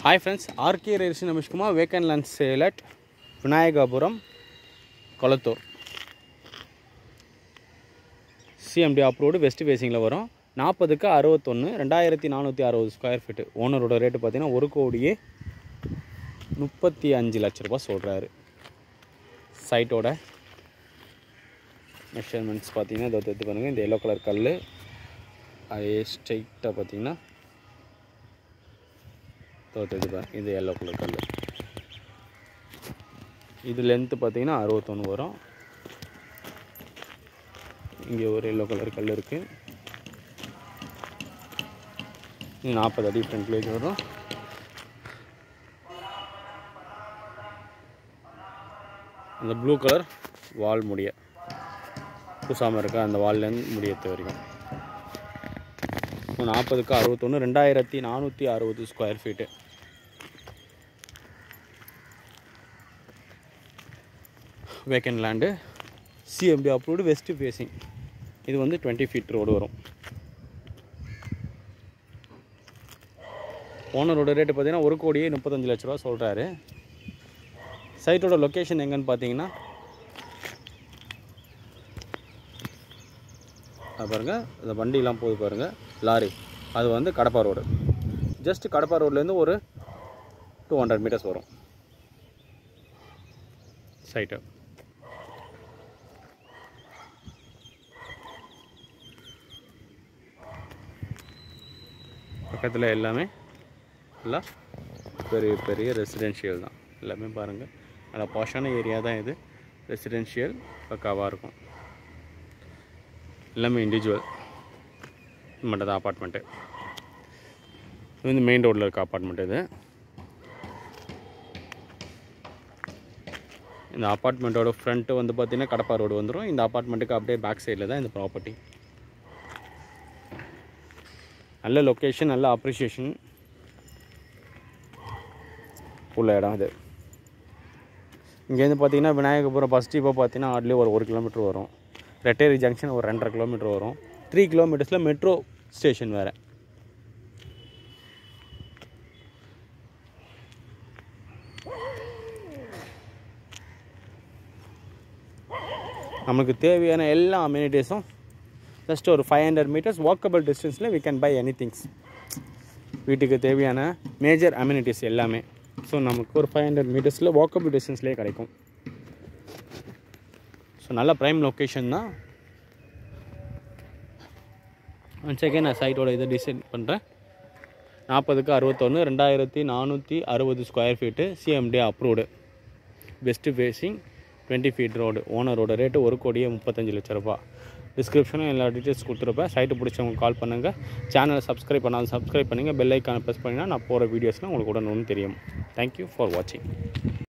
hi friends RK ரேசி நமிஷ்குமார் vacant land சேலட் Vinayagapuram Kolathur CMD approved west ஃபேசிங்கில் வரும் நாற்பதுக்கு அறுபத்தொன்று ரெண்டாயிரத்தி நானூற்றி அறுபது ஸ்கொயர் ஃபீட்டு ஓனரோட ரேட்டு பார்த்தீங்கன்னா ஒரு கோடியே முப்பத்தி அஞ்சு லட்ச ரூபாய் சொல்கிறாரு சைட்டோட மெஷர்மெண்ட்ஸ் பார்த்தீங்கன்னா இதை எடுத்து பாருங்கள் இந்த எல்லோ கலர் கல் அதே ஸ்ட்ரைட்டாக பார்த்தீங்கன்னா தோற்றது பாருங்க இது எல்லோ கலர் கல் இது லென்த்து பார்த்தீங்கன்னா அறுபத்தொன்று வரும் இங்கே ஒரு எல்லோ கலர் கல் இருக்குது இது நாற்பது அடி ஃப்ரண்ட்லேஜ் வரும் அந்த ப்ளூ கலர் வால் முடிய பூசாமல் இருக்க அந்த வால்லேருந்து முடியத்து வரைக்கும் நாற்பதுக்கு அறுபத்தொன்று ரெண்டாயிரத்தி நானூற்றி அறுபது square feet vacant land CMD approved west facing இது வந்து டுவெண்ட்டி ஃபீட் ரோடு வரும் ஓனரோட ரேட்டு பார்த்தீங்கன்னா ஒரு கோடியே முப்பத்தஞ்சு லட்ச ரூபா சொல்கிறாரு சைட்டோட லொக்கேஷன் எங்கன்னு பார்த்தீங்கன்னா அது பாருங்கள் இந்த வண்டிலாம் போகுது பாருங்கள் லாரி அது வந்து கடப்பா ரோடு ஜஸ்ட் கடப்பா ரோட்லேருந்து ஒரு டூ ஹண்ட்ரட் மீட்டர்ஸ் வரும் சைட்டு பக்கத்தில் எல்லாமே எல்லாம் பெரிய பெரிய ரெசிடென்ஷியல் தான் எல்லாமே பாருங்கள் நல்லா பாஷான ஏரியா தான் இது ரெசிடென்ஷியல் பக்காவாக இருக்கும் எல்லாமே இண்டிவிஜுவல் மட்டும் தான் அப்பார்ட்மெண்ட்டு இது வந்து மெயின் ரோட்டில் இருக்க அப்பார்ட்மெண்ட் இது இந்த அப்பார்ட்மெண்ட்டோட ஃப்ரண்ட்டு வந்து பார்த்திங்கன்னா கடப்பா ரோடு வந்துடும் இந்த அப்பார்ட்மெண்ட்டுக்கு அப்படியே பேக் சைடில் தான் இந்த ப்ராப்பர்ட்டி நல்ல லொக்கேஷன் நல்ல அப்ரிஷியேஷன் உள்ள இடம் இது இங்கேருந்து பார்த்தீங்கன்னா விநாயகபுரம் பஸ் இப்போ பார்த்தீங்கன்னா ஆட்லேயே ஒரு ஒரு கிலோமீட்டர் வரும் ரெட்டேரி ஜங்ஷன் ஒரு ரெண்டரை கிலோமீட்டர் வரும் த்ரீ கிலோமீட்டர்ஸில் மெட்ரோ ஸ்டேஷன் வேறு நமக்கு தேவையான எல்லா அம்யூனிட்டிஸும் ஜஸ்ட் ஒரு ஃபைவ் ஹண்ட்ரட் மீட்டர்ஸ் வாக்கபிள் டிஸ்டன்ஸில் we can buy any things வீட்டுக்கு தேவையான மேஜர் அம்யூனிட்டிஸ் எல்லாமே ஸோ நமக்கு ஒரு ஃபைவ் ஹண்ட்ரட் மீட்டர்ஸில் வாக்கபிள் டிஸ்டன்ஸ்லேயே கிடைக்கும் ஸோ நல்ல ப்ரைம் லொக்கேஷன் தான் ஒன் செகண்ட் நான் சைட்டோட இதை டிசைன் பண்ணுறேன் நாற்பதுக்கு அறுபத்தொன்று ரெண்டாயிரத்தி நானூற்றி அறுபது square feet CMD approved best facing twenty feet road ஓனரோட ரேட்டு ஒரு கோடியே முப்பத்தஞ்சு லட்ச ரூபா டிஸ்கிரிப்ஷனும் எல்லா டீட்டெயில்ஸ் கொடுத்துருப்பேன் சைட்டு பிடிச்சவங்க கால் பண்ணுங்கள் சேனலை சப்ஸ்கிரைப் பண்ணாலும் சப்ஸ்கிரைப் பண்ணுங்கள் பெல் ஐக்கானை ப்ரெஸ் பண்ணிங்கன்னா நான் போகிற வீடியோஸ்லாம் உங்களுக்கு உடனே தெரியும் தேங்க்யூ ஃபார் வாட்சிங்